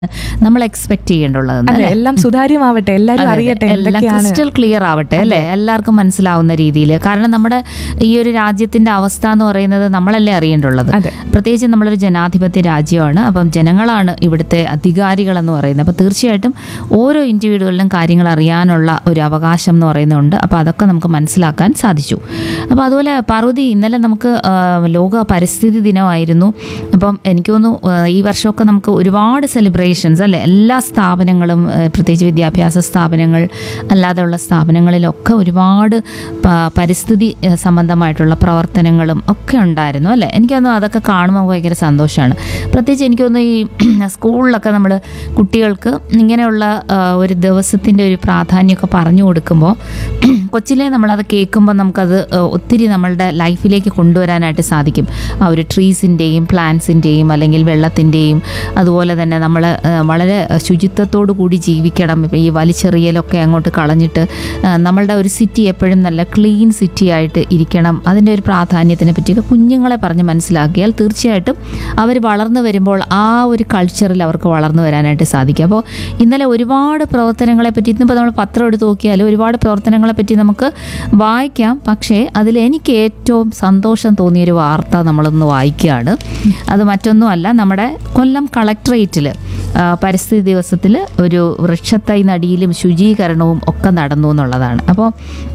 നമ്മൾ എക്സ്പെക്ട് ചെയ്യേണ്ടുള്ളത് അതെ എല്ലാം സുതാര്യമാവട്ടെ എല്ലാരും അറിയട്ടെ എന്തൊക്കെയാണ് ക്രിസ്റ്റൽ ക്ലിയർ ആവട്ടെ അല്ലേ എല്ലാവർക്കും മനസ്സിലാവുന്ന രീതിയിൽ കാരണം നമ്മുടെ ഈ ഒരു രാജ്യത്തിന്റെ അവസ്ഥ എന്ന് പറയുന്നത് നമ്മളല്ലേ അറിയേണ്ടുള്ളത് അതെ. പ്രത്യേകിച്ച് നമ്മളൊരു ജനാധിപത്യ രാജ്യമാണ് അപ്പം ജനങ്ങളാണ് ഇവിടുത്തെ അധികാരികൾ എന്ന് പറയുന്നത് അപ്പം തീർച്ചയായിട്ടും ഓരോ ഇൻഡിവിജ്വലിനും കാര്യങ്ങൾ അറിയാനുള്ള ഒരു അവകാശം എന്ന് പറയുന്നുണ്ട് അപ്പോൾ അതൊക്കെ നമുക്ക് മനസ്സിലാക്കാൻ സാധിച്ചു അപ്പോൾ അതുപോലെ പാർവതി ഇന്നലെ നമുക്ക് ആ, ലോക പരിസ്ഥിതി ദിനമായിരുന്നു അപ്പം എനിക്ക് തോന്നുന്നു ആ, ഈ വർഷമൊക്കെ നമുക്ക് ഒരുപാട് സെലിബ്രേഷൻസ് അല്ലേ എല്ലാ സ്ഥാപനങ്ങളും ആ, പ്രത്യേകിച്ച് വിദ്യാഭ്യാസ സ്ഥാപനങ്ങൾ അല്ലാതെയുള്ള സ്ഥാപനങ്ങളിലൊക്കെ ഒരുപാട് പ- പരിസ്ഥിതി ആ, സംബന്ധമായിട്ടുള്ള പ്രവർത്തനങ്ങളും ഒക്കെ ഉണ്ടായിരുന്നു അല്ലേ എനിക്കൊന്നും അതൊക്കെ കാണുമ്പോൾ ഭയങ്കര സന്തോഷമാണ് പ്രത്യേകിച്ച് എനിക്കൊന്ന് ഈ സ്കൂളിലൊക്കെ നമ്മൾ കുട്ടികൾക്ക് ഇങ്ങനെയുള്ള ആ, ഒരു ദിവസത്തിൻ്റെ ഒരു പ്രാധാന്യമൊക്കെ പറഞ്ഞു കൊടുക്കുമ്പോൾ കൊച്ചിലെ നമ്മളത് കേൾക്കുമ്പോൾ നമുക്കത് ആ, ഒത്തിരി നമ്മളുടെ ലൈഫിലേക്ക് കൊണ്ടുവരാനായിട്ട് സാധിക്കും ആ ഒരു ട്രീസിൻ്റെയും പ്ലാന്റ്സിൻ്റെയും അല്ലെങ്കിൽ വെള്ളത്തിൻ്റെയും അതുപോലെ തന്നെ നമ്മൾ വളരെ ശുചിത്വത്തോടു കൂടി ജീവിക്കണം ഇപ്പം ഈ വലിച്ചെറിയലൊക്കെ അങ്ങോട്ട് കളഞ്ഞിട്ട് ആ, നമ്മളുടെ ഒരു സിറ്റി എപ്പോഴും നല്ല ക്ലീൻ സിറ്റി ആയിട്ട് ഇരിക്കണം അതിൻ്റെ ഒരു പ്രാധാന്യത്തിനെ പറ്റിയൊക്കെ കുഞ്ഞുങ്ങളെ പറഞ്ഞ് മനസ്സിലാക്കിയാൽ തീർച്ചയായിട്ടും അവർ വളർന്നു വരുമ്പോൾ ആ ഒരു കൾച്ചറിൽ അവർക്ക് വളർന്നു വരാനായിട്ട് സാധിക്കും അപ്പോൾ ഇന്നലെ ഒരുപാട് പ്രവർത്തനങ്ങളെ പറ്റി ഇന്നിപ്പോൾ നമ്മൾ പത്രം എടുത്ത് നോക്കിയാൽ ഒരുപാട് പ്രവർത്തനങ്ങളെ പറ്റി നമുക്ക് വായിക്കാം പക്ഷേ അതിൽ എനിക്ക് ഏറ്റവും സന്തോഷം തോന്നിയൊരു വാർത്ത നമ്മളൊന്ന് വായിക്കുകയാണ് അത് മറ്റൊന്നുമല്ല നമ്മുടെ കൊല്ലം കളക്ട്രേറ്റിൽ പരിസ്ഥിതി ദിവസത്തിൽ ഒരു വൃക്ഷത്തൈ നടിയിലും ശുചീകരണവും ഒക്കെ നടന്നു എന്നുള്ളതാണ് അപ്പോൾ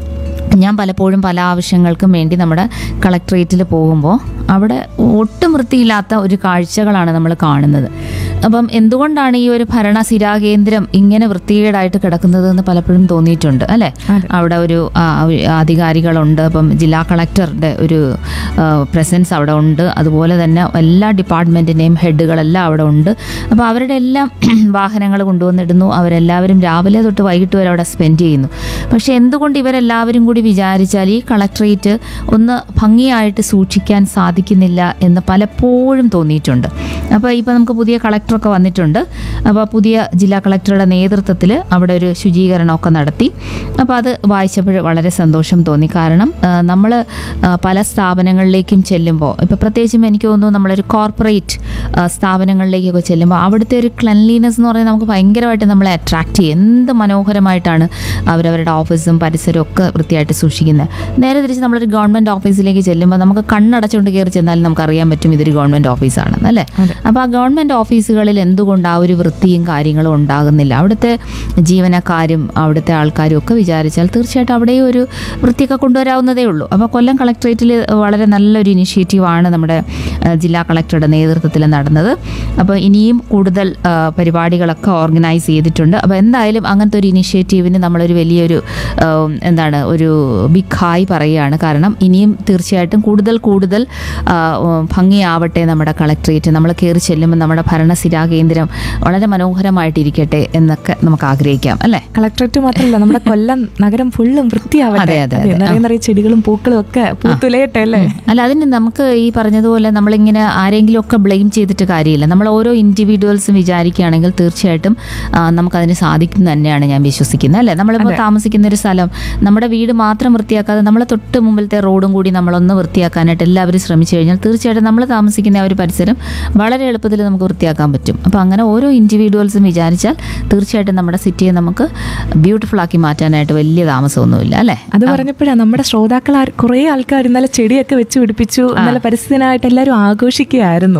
ഞാൻ പലപ്പോഴും പല ആവശ്യങ്ങൾക്കും വേണ്ടി നമ്മുടെ കളക്ട്രേറ്റിൽ പോകുമ്പോൾ അവിടെ ഒട്ടും വൃത്തിയില്ലാത്ത ഒരു കാഴ്ചകളാണ് നമ്മൾ കാണുന്നത് അപ്പം എന്തുകൊണ്ടാണ് ഈ ഒരു ഭരണസിരാ കേന്ദ്രം ഇങ്ങനെ വൃത്തികേടായിട്ട് കിടക്കുന്നത് എന്ന് പലപ്പോഴും തോന്നിയിട്ടുണ്ട് അല്ലേ അവിടെ ഒരു ആ, ഒരു അധികാരികളുണ്ട് അപ്പം ജില്ലാ കളക്ടറുടെ ഒരു പ്രസൻസ് അവിടെ ഉണ്ട് അതുപോലെ തന്നെ എല്ലാ ഡിപ്പാർട്ട്മെൻറ്റിൻ്റെയും ഹെഡുകളെല്ലാം അവിടെ ഉണ്ട് അപ്പോൾ അവരുടെ എല്ലാം വാഹനങ്ങൾ കൊണ്ടുവന്നിടുന്നു അവരെല്ലാവരും രാവിലെ തൊട്ട് വൈകിട്ട് വരെ അവിടെ സ്പെൻഡ് ചെയ്യുന്നു പക്ഷേ എന്തുകൊണ്ട് ഇവരെല്ലാവരും കൂടി വിചാരിച്ചാൽ ഈ കളക്ട്രേറ്റ് ഒന്ന് ഭംഗിയായിട്ട് സൂക്ഷിക്കാൻ സാധിക്കുന്നില്ല എന്ന് പലപ്പോഴും തോന്നിയിട്ടുണ്ട് അപ്പോൾ ഇപ്പോൾ നമുക്ക് പുതിയ കളക്ടറൊക്കെ വന്നിട്ടുണ്ട് അപ്പോൾ പുതിയ ജില്ലാ കളക്ടറുടെ നേതൃത്വത്തിൽ അവിടെ ഒരു ശുചീകരണമൊക്കെ നടത്തി അപ്പോൾ അത് വായിച്ചപ്പോൾ വളരെ സന്തോഷം തോന്നി കാരണം നമ്മൾ പല സ്ഥാപനങ്ങളിലേക്കും ചെല്ലുമ്പോൾ ഇപ്പോൾ പ്രത്യേകിച്ചും എനിക്ക് തോന്നുന്നു നമ്മളൊരു കോർപ്പറേറ്റ് സ്ഥാപനങ്ങളിലേക്കൊക്കെ ചെല്ലുമ്പോൾ അവിടുത്തെ ഒരു ക്ലെൻലിനെസ് എന്ന് പറയുന്നത് നമുക്ക് ഭയങ്കരമായിട്ട് നമ്മളെ അട്രാക്റ്റ് ചെയ്യും എന്ത് മനോഹരമായിട്ടാണ് അവരവരുടെ ഓഫീസും പരിസരവും ഒക്കെ വൃത്തിയായിട്ട് സൂക്ഷിക്കുന്നത് നേരെ തിരിച്ച് നമ്മളൊരു ഗവൺമെൻറ് ഓഫീസിലേക്ക് ചെല്ലുമ്പോൾ നമുക്ക് കണ്ണടച്ചുകൊണ്ട് കയറി ചെന്നാലും നമുക്ക് അറിയാൻ പറ്റും ഇതൊരു ഗവൺമെൻറ് ഓഫീസാണെന്ന് അല്ലേ അപ്പോൾ ആ ഗവൺമെൻറ് ഓഫീസുകളിൽ എന്തുകൊണ്ട് ആ ഒരു വൃത്തിയും കാര്യങ്ങളും ഉണ്ടാകുന്നില്ല അവിടുത്തെ ജീവനക്കാരും അവിടുത്തെ ആൾക്കാരും ഒക്കെ വിചാരിച്ചാൽ തീർച്ചയായിട്ടും അവിടെയും ഒരു വൃത്തിയൊക്കെ കൊണ്ടുവരാവുന്നതേ ഉള്ളൂ അപ്പോൾ കൊല്ലം കളക്ട്രേറ്റിൽ വളരെ നല്ലൊരു ഇനിഷ്യേറ്റീവാണ് നമ്മുടെ ആ, ജില്ലാ കളക്ടറുടെ നേതൃത്വത്തിൽ നടന്നത് അപ്പോൾ ഇനിയും കൂടുതൽ ആ, പരിപാടികളൊക്കെ ഓർഗനൈസ് ചെയ്തിട്ടുണ്ട് അപ്പോൾ എന്തായാലും അങ്ങനത്തെ ഒരു ഇനിഷ്യേറ്റീവിന് നമ്മളൊരു വലിയൊരു ആ, എന്താണ് ഒരു ബിഗ് ഹായ് പറയുകയാണ് കാരണം ഇനിയും തീർച്ചയായിട്ടും കൂടുതൽ കൂടുതൽ ആ, ഉം, ഭംഗിയാവട്ടെ നമ്മുടെ കളക്ട്രേറ്റ് നമ്മൾ കയറി ചെല്ലുമ്പോൾ നമ്മുടെ ഭരണസിരാ കേന്ദ്രം വളരെ മനോഹരമായിട്ടിരിക്കട്ടെ എന്നൊക്കെ നമുക്ക് ആഗ്രഹിക്കാം അല്ലേ കളക്ടറേറ്റ് മാത്രമല്ല നമ്മുടെ കൊല്ലം നഗരം ഫുള്ളും വൃത്തിയാവട്ടെ അതെ, അതെ, അതെ, അതെ. നിറയെ നിറയെ ചെടികളും പൂക്കളും ഒക്കെ പൂത്തുലയട്ടെ അല്ലേ അല്ല അതിന് നമുക്ക് ഈ പറഞ്ഞതുപോലെ നമ്മളിങ്ങനെ ആരെങ്കിലും ഒക്കെ ബ്ലെയിം ചെയ്തിട്ട് കാര്യമില്ല നമ്മൾ ഓരോ ഇൻഡിവിജ്വൽസും വിചാരിക്കുകയാണെങ്കിൽ തീർച്ചയായിട്ടും ആ, നമുക്കതിന് സാധിക്കും തന്നെയാണ് ഞാൻ വിശ്വസിക്കുന്നത് അല്ലേ നമ്മളിപ്പോൾ താമസിക്കുന്ന ഒരു സ്ഥലം നമ്മുടെ വീട് മാത്രം വൃത്തിയാക്കാതെ നമ്മളെ തൊട്ട് മുമ്പിലത്തെ റോഡും കൂടി നമ്മളൊന്ന് വൃത്തിയാക്കാനായിട്ട് എല്ലാവരും ശ്രമിച്ചു കഴിഞ്ഞാൽ തീർച്ചയായിട്ടും നമ്മൾ താമസിക്കുന്ന ആ ഒരു പരിസരം വളരെ എളുപ്പത്തിൽ നമുക്ക് വൃത്തിയാക്കാൻ പറ്റും അപ്പോൾ അങ്ങനെ ഓരോ ഇൻഡിവിജ്വൽസും വിചാരിച്ചാൽ തീർച്ചയായിട്ടും നമ്മുടെ സിറ്റിയെ നമുക്ക് ബ്യൂട്ടിഫുൾ ആക്കി മാറ്റാനായിട്ട് വലിയ താമസമൊന്നുമില്ല അല്ലേ അത് പറഞ്ഞപ്പോഴാണ് നമ്മുടെ ശ്രോതാക്കൾ ആർ- കുറേ ആൾക്കാർ ഇന്നലെ ചെടിയൊക്കെ വെച്ച് പിടിപ്പിച്ചു ഇന്നലെ പരിസ്ഥിതിനായിട്ട് എല്ലാവരും ആഘോഷിക്കുകയായിരുന്നു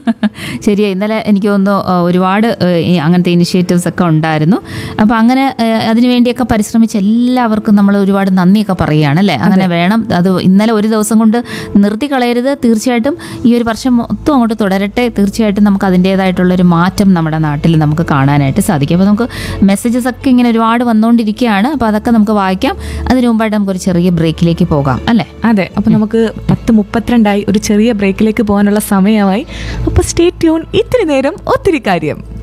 ശരിയാ ഇന്നലെ എനിക്ക് തോന്നുന്നു ആ, ഒരുപാട് ആ, ഈ അങ്ങനത്തെ ഇനിഷ്യേറ്റീവ്സ് ഒക്കെ ഉണ്ടായിരുന്നു അപ്പോൾ അങ്ങനെ ആ, അതിനുവേണ്ടിയൊക്കെ പരിശ്രമിച്ച എല്ലാവർക്കും നമ്മൾ ഒരുപാട് നന്ദിയൊക്കെ പറയുകയാണ് അല്ലേ അങ്ങനെ വേണം അത് ഇന്നലെ ഒരു ദിവസം കൊണ്ട് നിർത്തി കളയരുത് തീർച്ചയായിട്ടും ഈ ഒരു വർഷം മൊത്തം അങ്ങോട്ട് തുടരട്ടെ തീർച്ചയായിട്ടും നമുക്ക് അതിൻ്റേതായിട്ടുള്ളൊരു മാറ്റം നമ്മുടെ നാട്ടിൽ നമുക്ക് കാണാനായിട്ട് സാധിക്കും അപ്പോൾ നമുക്ക് മെസ്സേജസ് ഒക്കെ ഇങ്ങനെ ഒരുപാട് വന്നുകൊണ്ടിരിക്കുകയാണ് അപ്പോൾ അതൊക്കെ നമുക്ക് വായിക്കാം അതിനു മുമ്പായിട്ട് നമുക്കൊരു ചെറിയ ബ്രേക്കിലേക്ക് പോകാം അല്ലേ അതെ അപ്പൊ നമുക്ക് പത്ത് മുപ്പത്തിരണ്ടായി ഒരു ചെറിയ ബ്രേക്കിലേക്ക് പോകാനുള്ള സമയമായി അപ്പൊ സ്റ്റേ ട്യൂൺ ഇത്തിരി നേരം ഒത്തിരി കാര്യം